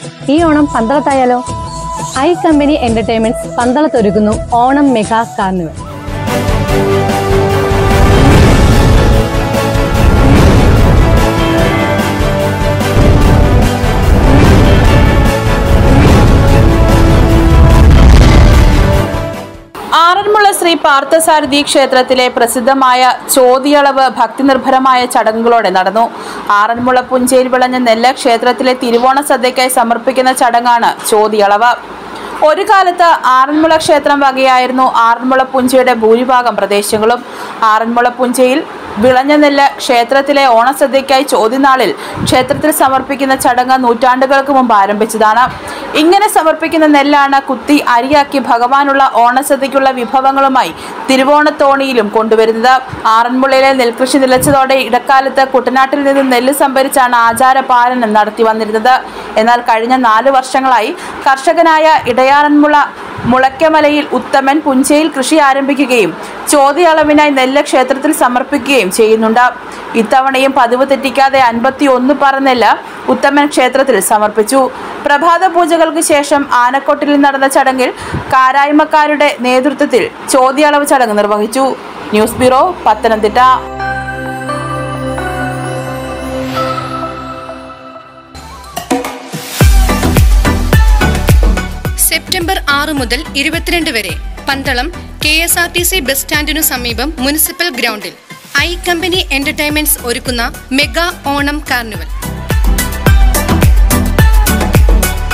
ഈ ഓണം പന്തളത്തായാലോ I company entertainments പന്തളത്തൊരുക്കുന്നു ഓണം മെഗാ കാർണിവൽ ആറന്മുള ശ്രീ പാർത്ഥസാരഥി ക്ഷേത്രത്തിലെ പ്രസിദ്ധമായ ചോതിയളവ് ഭക്തിനിർഭരമായ ചടങ്ങുകളോടെ നടന്നു ആറന്മുള പുഞ്ചയിൽ വിളഞ്ഞ നെല്ല് ക്ഷേത്രത്തിലെ തിരുവോണ സദ്യയ്ക്കായി സമർപ്പിക്കുന്ന ചടങ്ങാണ് ചോതിയളവ് ഒരു കാലത്ത് ആറന്മുള ക്ഷേത്രം വകയായിരുന്നു ആറന്മുള പുഞ്ചയുടെ ഭൂരിഭാഗം പ്രദേശങ്ങളും ആറന്മുള പുഞ്ചയിൽ വിളഞ്ഞ നെല്ല് ക്ഷേത്രത്തിലെ ഓണസദ്യയ്ക്കായി ചോദ്യനാളിൽ ക്ഷേത്രത്തിൽ സമർപ്പിക്കുന്ന ചടങ്ങ് നൂറ്റാണ്ടുകൾക്ക് മുമ്പ് ആരംഭിച്ചതാണ് ഇങ്ങനെ സമർപ്പിക്കുന്ന നെല്ലാണ് കുത്തി അരിയാക്കി ഭഗവാനുള്ള ഓണസദ്യയ്ക്കുള്ള വിഭവങ്ങളുമായി തിരുവോണത്തോണിയിലും കൊണ്ടുവരുന്നത് ആറന്മുളയിലെ നെൽകൃഷി നിലച്ചതോടെ ഇടക്കാലത്ത് കുട്ടനാട്ടിൽ നിന്ന് നെല്ല് സംഭരിച്ചാണ് ആചാര പാലനം നടത്തി വന്നിരുന്നത് എന്നാൽ കഴിഞ്ഞ നാല് വർഷങ്ങളായി കർഷകനായ ഇടയാറന്മുള മുളയ്ക്കമലയിൽ ഉത്തമൻ പുഞ്ചയിൽ കൃഷി ആരംഭിക്കുകയും ചോദ്യളവിനായി നെല്ല് ക്ഷേത്രത്തിൽ സമർപ്പിക്കുകയും ചെയ്യുന്നുണ്ട് ഇത്തവണയും പതിവ് തെറ്റിക്കാതെ അൻപത്തി ഒന്ന് പറ നെല്ല് ഉത്തമൻ ക്ഷേത്രത്തിൽ സമർപ്പിച്ചു പ്രഭാത പൂജകൾക്ക് ശേഷം ആനക്കൊട്ടിൽ നടന്ന ചടങ്ങിൽ കാരായ്മക്കാരുടെ നേതൃത്വത്തിൽ ചോദ്യളവ് ചടങ്ങ് നിർവഹിച്ചു ന്യൂസ് ബ്യൂറോ പത്തനംതിട്ട സെപ്റ്റംബർ ആറ് മുതൽ ഇരുപത്തിരണ്ട് വരെ Pandalam K S R T C bus സ്റ്റാൻഡിനു സമീപം മുനിസിപ്പൽ ഗ്രൗണ്ടിൽ ഐ കമ്പനി എന്റർടൈൻമെന്റ്സ് ഒരുക്കുന്ന മെഗാ ഓണം കാർണിവൽ